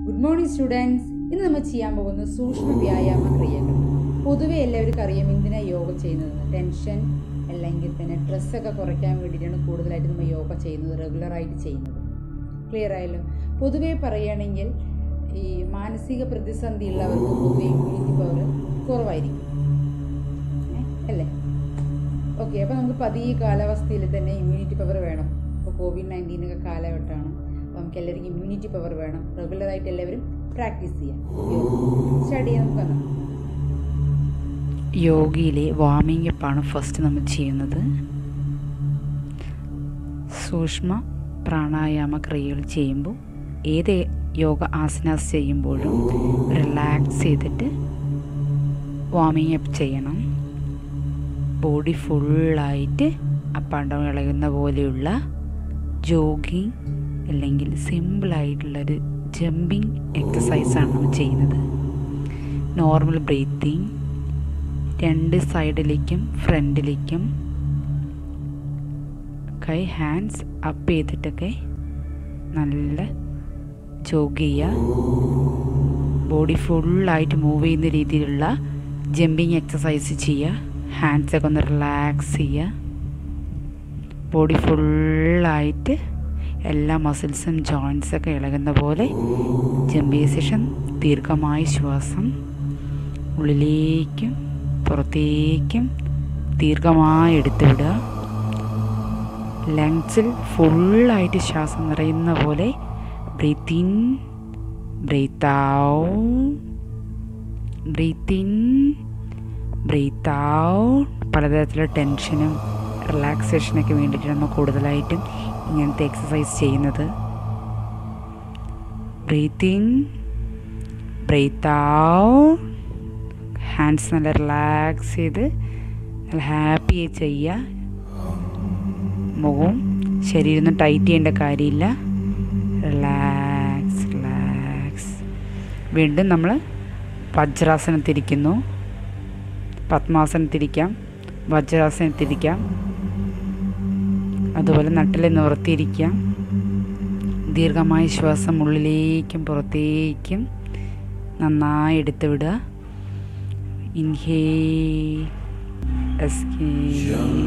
Good morning students ഇന്ന് നമ്മൾ ചെയ്യാൻ പോകുന്നത് സൂക്ഷ്മ വ്യായാമ ക്രിയകൾ പൊതുവെ എല്ലാവർക്കും അറിയാം എന്തിനാണ് യോഗ ചെയ്യുന്നത് ടെൻഷൻ അല്ലെങ്കിൽ തന്നെ സ്ട്രെസ്സൊക്കെ കുറയ്ക്കാൻ വേണ്ടിയിട്ടാണ് കൂടുതലായിട്ട് നമ്മൾ യോഗ ചെയ്യുന്നത് റെഗുലറായിട്ട് ചെയ്യുന്നത് ക്ലിയർ ആയല്ലോ പൊതുവെ പറയുകയാണെങ്കിൽ ഈ മാനസിക പ്രതിസന്ധി ഉള്ളവർക്ക് പൊതുവെ ഇമ്മ്യൂണിറ്റി പവർ കുറവായിരിക്കും ഏ? അല്ലേ ഓക്കെ അപ്പോൾ നമുക്ക് പതിയെ കാലാവസ്ഥയിൽ തന്നെ ഇമ്മ്യൂണിറ്റി പവർ വേണം ഇപ്പോൾ കോവിഡ് നയൻറ്റീനൊക്കെ കാലഘട്ടമാണ് അപ്പോൾ നമുക്ക് എല്ലാവർക്കും ഇമ്മ്യൂണിറ്റി പവർ വേണം റെഗുലറായിട്ട് എല്ലാവരും പ്രാക്ടീസ് ചെയ്യാം സ്റ്റാർട്ട് ചെയ്യാൻ നമുക്ക് കാണാം യോഗയിലെ വാമിംഗ് അപ്പാണ് ഫസ്റ്റ് നമ്മൾ ചെയ്യുന്നത് സൂക്ഷ്മ പ്രാണായാമ ക്രിയകൾ ചെയ്യുമ്പോൾ ഏത് യോഗ ആസനാസ് ചെയ്യുമ്പോഴും റിലാക്സ് ചെയ്തിട്ട് വാമിംഗ് അപ്പ് ചെയ്യണം ബോഡി ഫുള്ളായിട്ട് അപ്പാണ്ടം ഇളകുന്ന പോലെയുള്ള ജോഗിങ് അല്ലെങ്കിൽ സിമ്പിളായിട്ടുള്ളൊരു ജമ്പിങ് എക്സസൈസാണ് നമ്മൾ ചെയ്യുന്നത് നോർമൽ ബ്രീത്തിങ് രണ്ട് സൈഡിലേക്കും ഫ്രണ്ടിലേക്കും കൈ ഹാൻഡ്സ് അപ്പ് ചെയ്തിട്ടൊക്കെ നല്ല ജോഗ് ചെയ്യുക ബോഡി ഫുള്ളായിട്ട് മൂവ് ചെയ്യുന്ന രീതിയിലുള്ള ജമ്പിങ് എക്സസൈസ് ചെയ്യുക ഹാൻഡ്സൊക്കെ ഒന്ന് റിലാക്സ് ചെയ്യുക ബോഡി ഫുള്ളായിട്ട് എല്ലാ മസിൽസും ജോയിൻസൊക്കെ ഇളകുന്ന പോലെ ജമ്പ് ചെയ്ത ശേഷം ദീർഘമായ ശ്വാസം ഉള്ളിലേക്കും പുറത്തേക്കും ദീർഘമായി എടുത്തു വിടുക ലങ്സിൽ ഫുള്ളായിട്ട് ശ്വാസം നിറയുന്ന പോലെ breathe in breathe out breathe in breathe out പലതരത്തിലുള്ള ടെൻഷനും റിലാക്സേഷനൊക്കെ വേണ്ടിയിട്ടാണ് നമ്മൾ കൂടുതലായിട്ടും ഇങ്ങനത്തെ എക്സസൈസ് ചെയ്യുന്നത് breathe in breathe out hands നല്ല റിലാക്സ് ചെയ്ത് നല്ല ഹാപ്പി ചെയ്യുക മുഖവും ശരീരം ടൈറ്റ് ചെയ്യേണ്ട കാര്യമില്ല റിലാക്സ് റിലാക്സ് വീണ്ടും നമ്മൾ വജ്രാസനത്തിരിക്കുന്നു പത്മാസനത്തിരിക്കാം വജ്രാസനത്തിരിക്കാം അതുപോലെ നട്ടിലെ നിവർത്തിയിരിക്കാം ദീർഘമായ ശ്വാസം ഉള്ളിലേക്കും പുറത്തേക്കും നന്നായി എടുത്തു വിടുക inhale exhale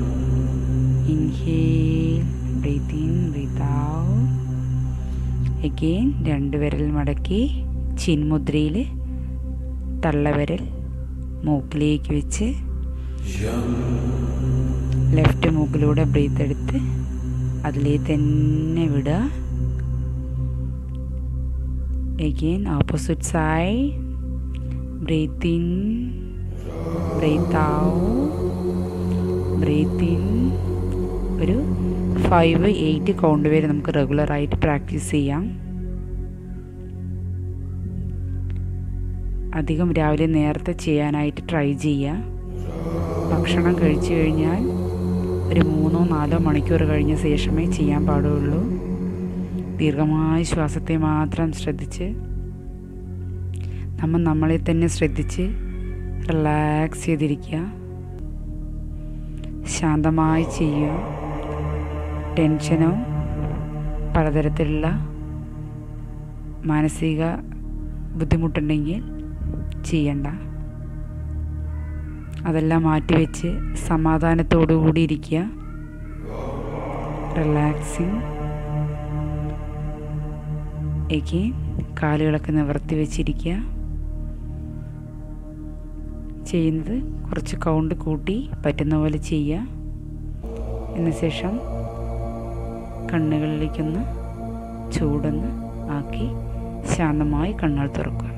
inhale breathe in breathe out again രണ്ട് വിരൽ മടക്കി ചിൻമുദ്രയിൽ തള്ളവിരൽ മൂക്കിലേക്ക് വെച്ച് ലെഫ്റ്റ് മൂക്കിലൂടെ ബ്രീത്ത് എടുത്ത് അതിലേ തന്നെ വിടുക again opposite side breathe in breathe out breathe in ഒരു ഫൈവ് എയ്റ്റ് കൗണ്ട് വരെ നമുക്ക് റെഗുലറായിട്ട് പ്രാക്ടീസ് ചെയ്യാം അധികം രാവിലെ നേരത്തെ ചെയ്യാനായിട്ട് ട്രൈ ചെയ്യുക ഭക്ഷണം കഴിച്ചു കഴിഞ്ഞാൽ ഒരു മൂന്നോ നാലോ മണിക്കൂർ കഴിഞ്ഞ ശേഷമേ ചെയ്യാൻ പാടുള്ളൂ ദീർഘമായ ശ്വാസത്തെ മാത്രം ശ്രദ്ധിച്ച് നമ്മൾ നമ്മളെ തന്നെ ശ്രദ്ധിച്ച് റിലാക്സ് ചെയ്തിരിക്കുക ശാന്തമായി ചെയ്യുക ടെൻഷനോ പലതരത്തിലുള്ള മാനസിക ബുദ്ധിമുട്ടുണ്ടെങ്കിൽ ചെയ്യണ്ട അതെല്ലാം മാറ്റിവെച്ച് സമാധാനത്തോടു കൂടി ഇരിക്കുക റിലാക്സിങ് എഗെയിൻ കാലുകളൊക്കെ നിവർത്തി വെച്ചിരിക്കുക ചെയ്യുന്നത് കുറച്ച് കൗണ്ട് കൂട്ടി പറ്റുന്ന പോലെ ചെയ്യുക എന്ന ശേഷം കണ്ണുകളിലേക്കൊന്ന് ചൂടൊന്ന് ആക്കി ശാന്തമായി കണ്ണുകൾ തുറക്കുക